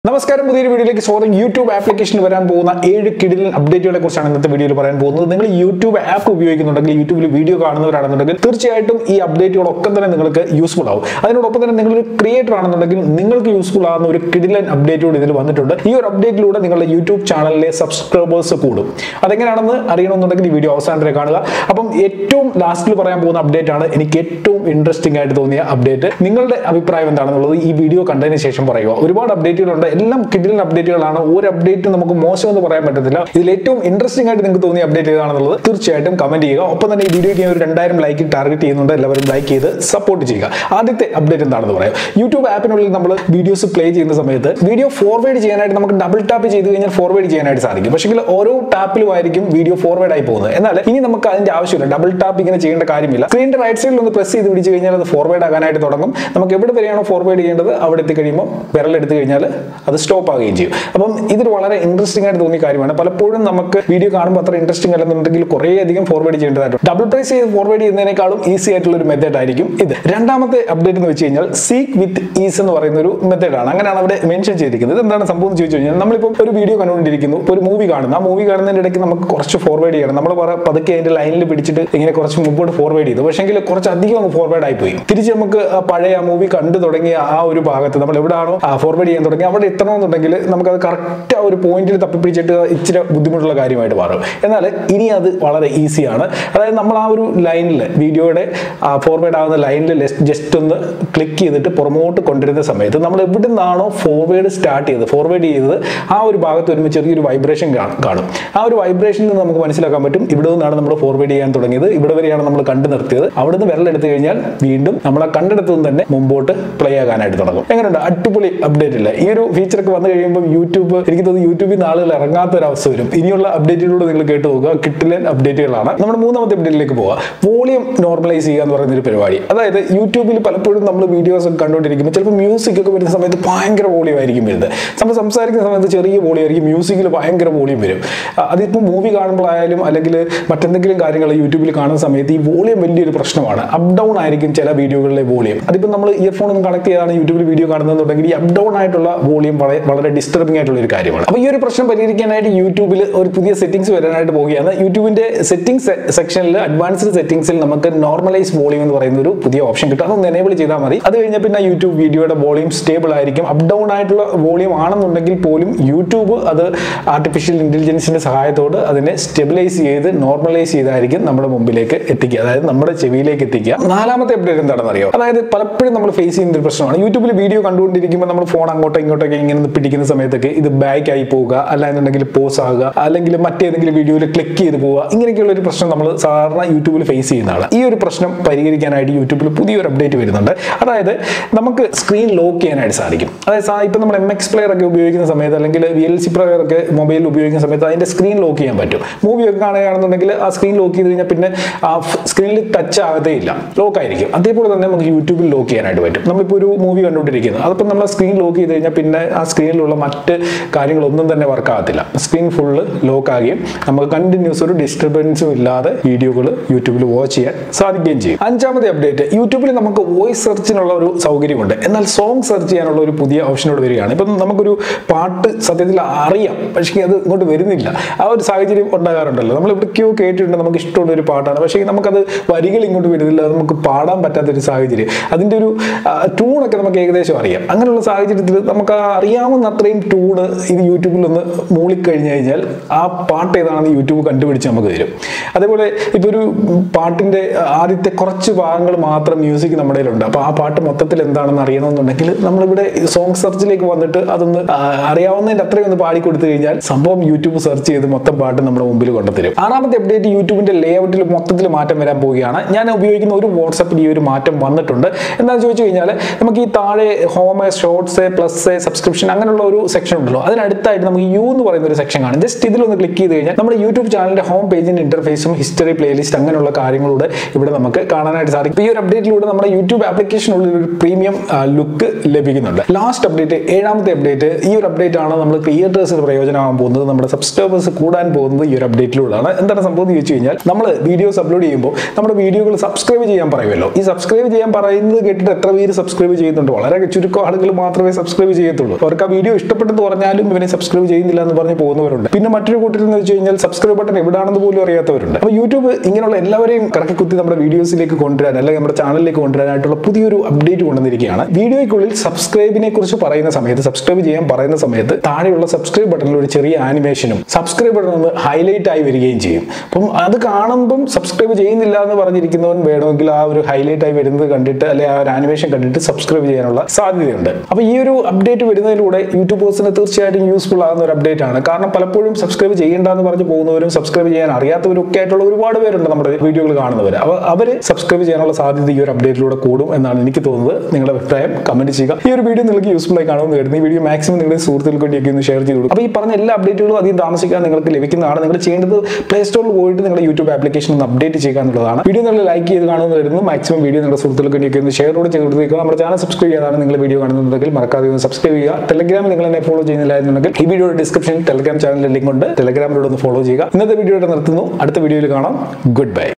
നമസ്കാരം പുതിയൊരു വീഡിയോയിലേക്ക് സ്വാഗതം യൂട്യൂബ് ആപ്ലിക്കേഷനിൽ വരാൻ പോകുന്ന ഏഴ് കിടിലൻ അപ്ഡേറ്റുകളെ കുറിച്ചാണ് ഇന്നത്തെ വീഡിയോയിൽ പറയാൻ പോകുന്നത് നിങ്ങൾ യൂട്യൂബ് ആപ്പ് ഉപയോഗിക്കുന്നുണ്ടെങ്കിൽ യൂട്യൂബിൽ വീഡിയോ കാണുന്നവരാണെന്നുണ്ടെങ്കിൽ തീർച്ചയായിട്ടും ഈ അപ്ഡേറ്റുകളൊക്കെ തന്നെ നിങ്ങൾക്ക് യൂസ്ഫുൾ ആവും അതിനോടൊപ്പം തന്നെ നിങ്ങളൊരു ക്രിയേറ്റർ ആണെന്നുണ്ടെങ്കിൽ നിങ്ങൾക്ക് യൂസ്ഫുൾ ആകുന്ന ഒരു കിടിലൻ അപ്ഡേറ്റുകൾ ഇതിൽ വന്നിട്ടുണ്ട് ഈ ഒരു അപ്ഡേറ്റിലൂടെ നിങ്ങളുടെ യൂട്യൂബ് ചാനലിലെ സബ്സ്ക്രൈബേഴ്സ് കൂടും അതെങ്ങനെയാണെന്ന് അറിയണമെന്നുണ്ടെങ്കിൽ ഈ വീഡിയോ അവസാനം വരെ കാണുക അപ്പം ഏറ്റവും ലാസ്റ്റിൽ പറയാൻ പോകുന്ന അപ്ഡേറ്റ് ആണ് എനിക്ക് ഏറ്റവും ഇൻട്രസ്റ്റിംഗ് ആയിട്ട് തോന്നിയ അപ്ഡേറ്റ് നിങ്ങളുടെ അഭിപ്രായം എന്താണെന്നുള്ളത് ഈ വീഡിയോ കണ്ടതിന് ശേഷം പറയുക ഒരുപാട് അപ്ഡേറ്റുകളുണ്ട് എല്ലാം കിഡിലൻ അപ്ഡേറ്റുകളാണ് ഒരു അപ്ഡേറ്റ് നമുക്ക് മോശം എന്ന് പറയാൻ പറ്റത്തില്ല ഇതിൽ ഏറ്റവും ഇൻട്രസ്റ്റിംഗ് ആയിട്ട് നിങ്ങൾക്ക് തോന്നിയ അപ്ഡേറ്റ് ഏതാണെന്നുള്ളത് തീർച്ചയായിട്ടും കമന്റ് ചെയ്യുക ഒപ്പം തന്നെ ഈ വീഡിയോയ്ക്ക് ഞാൻ ഒരു രണ്ടായിരം ലൈക്ക് ടാർഗറ്റ് ചെയ്യുന്നുണ്ട് എല്ലാവരും ലൈക്ക് ചെയ്ത് സപ്പോർട്ട് ചെയ്യുക ആദ്യത്തെ അപ്ഡേറ്റ് എന്താണെന്ന് പറയാം യൂട്യൂബ് ആപ്പിനുള്ളിൽ നമ്മൾ വീഡിയോസ് പ്ലേ ചെയ്യുന്ന സമയത്ത് വീഡിയോ ഫോർവേഡ് ചെയ്യാനായിട്ട് നമുക്ക് ഡബിൾ ടാപ്പ് ചെയ്ത് കഴിഞ്ഞാൽ ഫോർവേഡ് ചെയ്യാനായിട്ട് സാധിക്കും പക്ഷേ ഓരോ ടാപ്പിലും ആയിരിക്കും വീഡിയോ ഫോർവേഡ് ആയി പോകുന്നത് എന്നാൽ ഇനി നമുക്ക് അതിന്റെ ആവശ്യമില്ല ഡബിൾ ടാപ്പ് ഇങ്ങനെ ചെയ്യേണ്ട കാര്യമില്ല സ്ക്രീനിന്റെ റൈറ്റ് സൈഡിൽ ഒന്ന് പ്രസ് ചെയ്ത് പിടിച്ച് കഴിഞ്ഞാൽ അത് ഫോർവേഡ് ആകാനായിട്ട് തുടങ്ങും നമുക്ക് എവിടെ വരെയാണോ ഫോർവേഡ് ചെയ്യേണ്ടത് അവിടെ എത്തിക്കഴിയുമ്പോൾ വിരലെടുത്ത് കഴിഞ്ഞാൽ അത് സ്റ്റോപ്പ് ആവുകയും ചെയ്യും അപ്പം ഇതൊരു വളരെ ഇൻട്രസ്റ്റിംഗ് ആയിട്ട് തോന്നിയ കാര്യമാണ് പലപ്പോഴും നമുക്ക് വീഡിയോ കാണുമ്പോൾ അത്ര ഇൻട്രസ്റ്റിംഗ് അല്ലെന്നുണ്ടെങ്കിൽ കുറേ അധികം ഫോർവേഡ് ചെയ്യേണ്ടതായിട്ടുണ്ട് ഡബിൾ പ്രൈസ് ചെയ്ത് ഫോർവേഡ് ചെയ്യുന്നതിനേക്കാളും ഈസി ആയിട്ടുള്ള ഒരു മെത്തേഡ് ആയിരിക്കും ഇത് രണ്ടാമത്തെ അപ്ഡേറ്റ് എന്ന് വെച്ച് കഴിഞ്ഞാൽ സീക്ക് വിത്ത് ഈസ് എന്ന് പറയുന്ന ഒരു മെത്തേഡാണ് അങ്ങനെയാണ് അവിടെ മെൻഷൻ ചെയ്തിരിക്കുന്നത് ഇത് എന്താണ് സംഭവം എന്ന് ചോദിച്ചു കഴിഞ്ഞാൽ നമ്മളിപ്പോൾ ഒരു വീഡിയോ കണ്ടുകൊണ്ടിരിക്കുന്നു ഇപ്പോൾ ഒരു മൂവി കാണുന്നു ആ മൂവി കാണുന്നതിന്റെ ഇടയ്ക്ക് നമുക്ക് കുറച്ച് ഫോർവേഡ് ചെയ്യണം നമ്മൾ കുറെ പതുക്കെ അതിന്റെ ലൈനിൽ പിടിച്ചിട്ട് ഇങ്ങനെ കുറച്ച് മുമ്പോട്ട് ഫോർവേഡ് ചെയ്തു പക്ഷേങ്കിൽ കുറച്ച് അധികം അങ്ങ് ഫോർവേഡ് ആയി പോയി തിരിച്ച് നമുക്ക് ആ പഴയ ആ മൂവി കണ്ടു തുടങ്ങിയ ആ ഒരു ഭാഗത്ത് നമ്മൾ എവിടെയാണോ ഫോർവേഡ് ചെയ്യാൻ തുടങ്ങി അവിടെ എത്തണമെന്നുണ്ടെങ്കിൽ നമുക്കത് കറക്റ്റ് ആ ഒരു പോയിന്റിൽ തപ്പിപ്പിടിച്ചിട്ട് ഇച്ചിരി ബുദ്ധിമുട്ടുള്ള കാര്യമായിട്ട് മാറും എന്നാൽ ഇനി അത് വളരെ ഈസിയാണ് അതായത് നമ്മൾ ആ ഒരു ലൈനിൽ വീഡിയോയുടെ ഫോർവേഡ് ആവുന്ന ലൈനിൽ ജസ്റ്റ് ഒന്ന് ക്ലിക്ക് ചെയ്തിട്ട് പുറമോട്ട് കൊണ്ടുവരുന്ന സമയത്ത് നമ്മൾ എവിടെ നിന്നാണോ ഫോർവേഡ് സ്റ്റാർട്ട് ചെയ്തത് ഫോർവേഡ് ചെയ്തത് ആ ഒരു ഭാഗത്ത് വരുമ്പോൾ ചെറിയൊരു വൈബ്രേഷൻ കാണും ആ ഒരു വൈബ്രേഷനിൽ നിന്ന് നമുക്ക് മനസ്സിലാക്കാൻ പറ്റും ഇവിടെ നിന്നാണ് നമ്മൾ ഫോർവേഡ് ചെയ്യാൻ തുടങ്ങിയത് ഇവിടെ വരെയാണ് നമ്മൾ കണ്ടു നിർത്തിയത് അവിടെ നിന്ന് വെള്ളം എടുത്തു കഴിഞ്ഞാൽ വീണ്ടും നമ്മൾ ആ കണ്ടെടുത്തു നിന്ന് തന്നെ മുമ്പോട്ട് പ്ലേ ആകാനായിട്ട് തുടങ്ങും എങ്ങനെയുണ്ട് അടിപൊളി അപ്ഡേറ്റ് ഇല്ല ഈ ഒരു ഫീച്ചറൊക്കെ വന്നു കഴിയുമ്പോൾ യൂട്യൂബ് എനിക്ക് തോന്നുന്നു യൂട്യൂബിൽ നിന്ന് ആളുകൾ ഇറങ്ങാത്ത ഒരു അവസ്ഥ വരും ഇനിയുള്ള അപ്ഡേറ്റിലൂടെ നിങ്ങൾ കേട്ട് പോകുക കിട്ടിലൻ അപ്ഡേറ്റുകളാണ് നമ്മുടെ മൂന്നാമത്തെ അപ്ഡേറ്റിലേക്ക് പോവുക വോളിയം നോർമലൈസ് ചെയ്യുക എന്ന് പറയുന്ന ഒരു പരിപാടി അതായത് യൂട്യൂബിൽ പലപ്പോഴും നമ്മൾ വീഡിയോസ് ഒക്കെ കണ്ടുകൊണ്ടിരിക്കുമ്പോൾ ചിലപ്പോൾ മ്യൂസിക് ഒക്കെ വരുന്ന സമയത്ത് ഭയങ്കര വോളിയം ആയിരിക്കും വരുന്നത് നമ്മൾ സംസാരിക്കുന്ന സമയത്ത് ചെറിയ വോളിയം ആയിരിക്കും മ്യൂസിക്കിൽ ഭയങ്കര വോളിയം വരും ആ, അതിപ്പോൾ മൂവി കാണുമ്പോഴായാലും അല്ലെങ്കിൽ മറ്റെന്തെങ്കിലും കാര്യങ്ങൾ യൂട്യൂബിൽ കാണുന്ന സമയത്ത് ഈ വോളിയം വലിയൊരു പ്രശ്നമാണ് അപ്പ് ഡൗൺ ആയിരിക്കും ചില വീഡിയോകളിലെ വോളിയം അതിപ്പോൾ നമ്മൾ ഇയർഫോൺ ഒന്ന് കണക്ട് ചെയ്താണ് യൂട്യൂബിൽ വീഡിയോ കാണുന്നതെന്നുണ്ടെങ്കിൽ ഈ അപ്പ് ഡൗൺ ആയിട്ടുള്ള വോളിയം വളരെ വളരെ ഡിസ്റ്റർബിംഗ് ആയിട്ടുള്ള ഒരു കാര്യമാണ് അപ്പോൾ ഈ ഒരു പ്രശ്നം പരിഹരിക്കാനായിട്ട് യൂട്യൂബിൽ ഒരു പുതിയ സെറ്റിംഗ്സ് വരാനായിട്ട് പോവുകയാണ് യൂട്യൂബിന്റെ സെറ്റിംഗ്സ് സെക്ഷനിൽ അഡ്വാൻസ്ഡ് സെറ്റിംഗ്സിൽ നമുക്ക് നോർമലൈസ് വോളിയം എന്ന് പറയുന്ന ഒരു പുതിയ ഓപ്ഷൻ കിട്ടും അതൊന്ന് എനേബിൾ ചെയ്താൽ മതി അത് കഴിഞ്ഞാൽ പിന്നെ യൂട്യൂബ് വീഡിയോയുടെ വോളിയം സ്റ്റേബിൾ ആയിരിക്കും അപ്പ് ഡൗൺ ആയിട്ടുള്ള വോളിയം ആണെന്നുണ്ടെങ്കിൽ പോലും യൂട്യൂബ് അത് ആർട്ടിഫിഷ്യൽ ഇന്റലിജൻസിന്റെ സഹായത്തോട് അതിനെ സ്റ്റെബിലൈസ് ചെയ്ത് നോർമലൈസ് ചെയ്തായിരിക്കും നമ്മുടെ മുമ്പിലേക്ക് എത്തിക്കുക അതായത് നമ്മുടെ ചെവിയിലേക്ക് എത്തിക്കുക നാലാമത്തെ അപ്ഡേറ്റ് എന്താണെന്ന് അറിയോ അതായത് പലപ്പോഴും നമ്മൾ ഫേസ് ചെയ്യുന്ന ഒരു പ്രശ്നമാണ് യൂട്യൂബിൽ വീഡിയോ കണ്ടുകൊണ്ടിരിക്കുമ്പോൾ നമ്മൾ ഫോൺ അങ്ങോട്ടോ ഇങ്ങോട്ടൊക്കെ ഇങ്ങനെ ഒന്ന് പിടിക്കുന്ന സമയത്തൊക്കെ ഇത് ബാക്ക് ആയി പോവുക അല്ലാന്നുണ്ടെങ്കിൽ പോസ് ആകുക അല്ലെങ്കിൽ മറ്റേതെങ്കിലും വീഡിയോയിൽ ക്ലിക്ക് ചെയ്ത് പോവുക ഇങ്ങനെയൊക്കെയുള്ള ഒരു പ്രശ്നം നമ്മൾ സാധാരണ യൂട്യൂബിൽ ഫേസ് ചെയ്യുന്നതാണ് ഈ ഒരു പ്രശ്നം പരിഹരിക്കാനായിട്ട് യൂട്യൂബിൽ പുതിയൊരു അപ്ഡേറ്റ് വരുന്നുണ്ട് അതായത് നമുക്ക് സ്ക്രീൻ ലോക്ക് ചെയ്യാനായിട്ട് സാധിക്കും അതായത് സാ- ഇപ്പം നമ്മൾ എം എക്സ് പ്ലെയർ ഒക്കെ ഉപയോഗിക്കുന്ന സമയത്ത് അല്ലെങ്കിൽ വി എൽ സി പ്ലെയർ ഒക്കെ മൊബൈലിൽ ഉപയോഗിക്കുന്ന സമയത്ത് അതിന്റെ സ്ക്രീൻ ലോക്ക് ചെയ്യാൻ പറ്റും മൂവി ഒക്കെ കാണുകയാണെന്നുണ്ടെങ്കിൽ ആ സ്ക്രീൻ ലോക്ക് ചെയ്ത് കഴിഞ്ഞാൽ പിന്നെ ആ സ്ക്രീനിൽ ടച്ച് ആകത്തേ ഇല്ല ലോക്ക് ആയിരിക്കും അതേപോലെ തന്നെ നമുക്ക് യൂട്യൂബിൽ ലോക്ക് ചെയ്യാനായിട്ട് പറ്റും നമ്മളിപ്പോൾ ഒരു മൂവി കണ്ടുകൊണ്ടിരിക്കുന്നത് അതിപ്പോൾ നമ്മൾ സ്ക്രീൻ ലോക്ക് ചെയ്ത് കഴിഞ്ഞാൽ പിന്നെ ആ സ്ക്രീനിലുള്ള മറ്റ് കാര്യങ്ങളൊന്നും തന്നെ വർക്ക് ആകത്തില്ല സ്ക്രീൻ ഫുള്ള് ലോക്ക് ആകുകയും നമുക്ക് കണ്ടിന്യൂസ് ഒരു ഡിസ്റ്റർബൻസും ഇല്ലാതെ വീഡിയോകൾ യൂട്യൂബിൽ വാച്ച് ചെയ്യാൻ സാധിക്കുകയും ചെയ്യും അഞ്ചാമത്തെ അപ്ഡേറ്റ് യൂട്യൂബിൽ നമുക്ക് വോയിസ് സെർച്ചിനുള്ള ഒരു സൗകര്യമുണ്ട് എന്നാൽ സോങ് സെർച്ച് ചെയ്യാനുള്ള ഒരു പുതിയ ഓപ്ഷനോട് വരികയാണ് ഇപ്പം നമുക്കൊരു പാട്ട് സത്യത്തിൽ അറിയാം പക്ഷേ അത് ഇങ്ങോട്ട് വരുന്നില്ല ആ ഒരു സാഹചര്യം ഉണ്ടാകാറുണ്ടല്ലോ നമ്മൾ എവിടേക്കോ കേട്ടിട്ടുണ്ട് നമുക്ക് ഇഷ്ടമുള്ള ഒരു പാട്ടാണ് പക്ഷേ നമുക്കത് വരികൾ ഇങ്ങോട്ട് വരുന്നില്ല അത് നമുക്ക് പാടാൻ പറ്റാത്തൊരു സാഹചര്യം അതിൻ്റെ ഒരു ട്യൂണൊക്കെ നമുക്ക് ഏകദേശം അറിയാം അങ്ങനെയുള്ള സാഹചര്യത്തിൽ നമുക്ക് ആ അറിയാവുന്ന അത്രയും ട്യൂണ് ഇത് യൂട്യൂബിൽ ഒന്ന് മൂളിക്കഴിഞ്ഞ് കഴിഞ്ഞാൽ ആ പാട്ട് ഏതാണെന്ന് യൂട്യൂബ് കണ്ടുപിടിച്ച് നമുക്ക് തരും അതേപോലെ ഇപ്പോൾ ഒരു പാട്ടിൻ്റെ ആദ്യത്തെ കുറച്ച് ഭാഗങ്ങൾ മാത്രം മ്യൂസിക് നമ്മുടെ കയ്യിലുണ്ട് അപ്പോൾ ആ പാട്ട് മൊത്തത്തിൽ എന്താണെന്ന് അറിയണമെന്നുണ്ടെങ്കിൽ നമ്മളിവിടെ സോങ് സെർച്ചിലേക്ക് വന്നിട്ട് അതൊന്ന് ആ, അറിയാവുന്നതിൻ്റെ അത്രയും ഒന്ന് പാടി കൊടുത്തു കഴിഞ്ഞാൽ സംഭവം യൂട്യൂബ് സെർച്ച് ചെയ്ത് മൊത്തം പാട്ട് നമ്മുടെ മുമ്പിൽ കൊണ്ടുതരും ആറാമത്തെ അപ്ഡേറ്റ് യൂട്യൂബിന്റെ ലേഔട്ടിൽ മൊത്തത്തിൽ മാറ്റം വരാൻ പോവുകയാണ് ഞാൻ ഉപയോഗിക്കുന്ന ഒരു വാട്സപ്പിൽ ഈ ഒരു മാറ്റം വന്നിട്ടുണ്ട് എന്താണെന്ന് ചോദിച്ചു കഴിഞ്ഞാൽ നമുക്ക് ഈ താഴെ ഹോം ഷോർട്സ് പ്ലസ് സബ്സ്ക്രിപ്ഷൻ അങ്ങനെയുള്ള ഒരു സെക്ഷൻ ഉണ്ടല്ലോ അതിനടുത്തായിട്ട് നമുക്ക് യു എന്ന് പറയുന്ന ഒരു സെക്ഷൻ കാണും ജസ്റ്റ് ഇതിലൊന്ന് ക്ലിക്ക് ചെയ്ത് കഴിഞ്ഞാൽ നമ്മുടെ യൂട്യൂബ് ചാനലിന്റെ ഹോം പേജിന്റെ ഇന്റർഫേസും ഹിസ്റ്ററി പ്ലേലിസ്റ്റ് അങ്ങനെയുള്ള കാര്യങ്ങളൂടെ ഇവിടെ നമുക്ക് കാണാനായിട്ട് സാധിക്കും ഈ ഒരു അപ്ഡേറ്റിലൂടെ നമ്മുടെ യൂട്യൂബ് ആപ്ലിക്കേഷനുള്ള ഒരു പ്രീമിയം ലുക്ക് ലഭിക്കുന്നുണ്ട് ലാസ്റ്റ് അപ്ഡേറ്റ് ഏഴാമത്തെ അപ്ഡേറ്റ് ഈ ഒരു അപ്ഡേറ്റ് ആണ് നമ്മൾ ക്രിയേറ്റേഴ്സിന് പ്രയോജനമാകാൻ പോകുന്നത് നമ്മുടെ സബ്സ്ക്രൈബേഴ്സ് കൂടാൻ പോകുന്നത് ഈ ഒരു അപ്ഡേറ്റിലൂടെയാണ് എന്താണ് സംഭവം എന്ന് ചോദിച്ചു കഴിഞ്ഞാൽ നമ്മൾ വീഡിയോസ് അപ്ലോഡ് ചെയ്യുമ്പോൾ നമ്മുടെ വീഡിയോകൾ സബ്സ്ക്രൈബ് ചെയ്യാൻ പറയുമല്ലോ ഈ സബ്സ്ക്രൈബ് ചെയ്യാൻ പറയുന്നത് കേട്ടിട്ട് എത്ര പേര് സബ്സ്ക്രൈബ് ചെയ്യുന്നുണ്ട് വളരെ ചുരുക്കം ആളുകൾ മാത്രമേ സബ്സ്ക്രൈബ് ചെയ്യത്തുള്ളൂ ഉള്ളൂ അവർക്ക് ആ വീഡിയോ ഇഷ്ടപ്പെട്ടെന്ന് പറഞ്ഞാലും ഇവനെ സബ്സ്ക്രൈബ് ചെയ്യുന്നില്ല എന്ന് പറഞ്ഞ് പോകുന്നവരുണ്ട് പിന്നെ മറ്റൊരു കൂട്ടത്തിൽ എന്ന് വെച്ച് കഴിഞ്ഞാൽ സബ്സ്ക്രൈബ് ബട്ടൺ എവിടെയാണെന്ന് പോലും അറിയാത്തവരുണ്ട് അപ്പോൾ യൂട്യൂബ് ഇങ്ങനെയുള്ള എല്ലാവരെയും കറക്കി കുത്തി നമ്മുടെ വീഡിയോസിലേക്ക് കൊണ്ടുവരാൻ അല്ലെങ്കിൽ നമ്മുടെ ചാനലിലേക്ക് കൊണ്ടുവരാനായിട്ടുള്ള പുതിയൊരു അപ്ഡേറ്റ് കൊണ്ടുവന്നിരിക്കുകയാണ് വീഡിയോയ്ക്കുള്ളിൽ സബ്സ്ക്രൈബിനെ കുറിച്ച് പറയുന്ന സമയത്ത് സബ്സ്ക്രൈബ് ചെയ്യാൻ പറയുന്ന സമയത്ത് താഴെയുള്ള സബ്സ്ക്രൈബ് ബട്ടണിൽ ഒരു ചെറിയ ആനിമേഷനും സബ്സ്ക്രൈബ് ബട്ടൺ ഒന്ന് ഹൈലൈറ്റ് ആയി വരികയും ചെയ്യും അപ്പം അത് കാണുമ്പം സബ്സ്ക്രൈബ് ചെയ്യുന്നില്ല എന്ന് പറഞ്ഞിരിക്കുന്നവൻ വേണമെങ്കിൽ ആ ഒരു ഹൈലൈറ്റ് ആയി വരുന്നത് കണ്ടിട്ട് അല്ലെ ആ ഒരു ആനിമേഷൻ കണ്ടിട്ട് സബ്സ്ക്രൈബ് ചെയ്യാനുള്ള സാധ്യതയുണ്ട് അപ്പോൾ ഈ ഒരു അപ്ഡേറ്റ് വരുന്നതിലൂടെ യൂട്യൂബേഴ്സിന് തീർച്ചയായിട്ടും യൂസ്ഫുൾ ആകുന്ന ഒരു അപ്ഡേറ്റ് ആണ് കാരണം പലപ്പോഴും സബ്സ്ക്രൈബ് ചെയ്യേണ്ട എന്ന് പറഞ്ഞ് പോകുന്നവരും സബ്സ്ക്രൈബ് ചെയ്യാൻ അറിയാത്തവരും ഒക്കെ ആയിട്ടുള്ള ഒരുപാട് പേരുണ്ട് നമ്മുടെ വീഡിയോകൾ കാണുന്നവർ അപ്പോൾ അവർ സബ്സ്ക്രൈബ് ചെയ്യാനുള്ള സാധ്യത ഈ ഒരു അപ്ഡേറ്റിലൂടെ കൂടും എന്നാണ് എനിക്ക് തോന്നുന്നത് നിങ്ങളുടെ അഭിപ്രായം കമന്റ് ചെയ്യുക ഈ ഒരു വീഡിയോ നിങ്ങൾക്ക് യൂസ്ഫുൾ ആയി കാണുമെന്ന് കരുതുന്നു ഈ വീഡിയോ മാക്സിമം നിങ്ങളുടെ സുഹൃത്തുക്കൾക്ക് വേണ്ടിയൊക്കെ ഒന്ന് ഷെയർ ചെയ്ത് കൊടുക്കും അപ്പോൾ ഈ പറഞ്ഞ എല്ലാ അപ്ഡേറ്റുകളും അധികം താമസിക്കാൻ നിങ്ങൾക്ക് ലഭിക്കുന്നതാണ് നിങ്ങൾ ചെയ്യേണ്ടത് പ്ലേ സ്റ്റോറിൽ പോയിട്ട് നിങ്ങളുടെ യൂട്യൂബ് ആപ്ലിക്കേഷൻ ഒന്ന് അപ്ഡേറ്റ് ചെയ്യുക എന്നുള്ളതാണ് വീഡിയോ നിങ്ങൾ ലൈക്ക് ചെയ്ത് കാണുമെന്ന് കരുതുന്നു മാക്സിമം വീഡിയോ നിങ്ങളുടെ സുഹൃത്തുക്കൾക്ക് വേണ്ടിയൊക്കെ ഒന്ന് ഷെയർ കൂടെ ചെയ്ത് കൊടുത്തേക്കുക നമ്മുടെ ചാനൽ സബ്സ്ക്രൈബ് ചെയ്യാതാണ് നിങ്ങൾ വീഡിയോ കാണുന്നുണ്ടെങ്കിൽ മറക്കാതെ ഒന്ന് സബ്സ്ക്രൈബ് ചെയ്യുക ടെലഗ്രാമിൽ നിങ്ങൾ എന്നെ ഫോളോ ചെയ്യുന്നില്ല എന്നുണ്ടെങ്കിൽ ഈ വീഡിയോയുടെ ഡിസ്ക്രിപ്ഷനിൽ ടെലഗ്രാം ചാനലിൽ ലിങ്ക് ഉണ്ട് ടെലഗ്രാമിലൂടെ ഒന്ന് ഫോളോ ചെയ്യുക ഇന്നത്തെ വീഡിയോ നിർത്തുന്നു അടുത്ത വീഡിയോയിൽ കാണാം ഗുഡ് ബൈ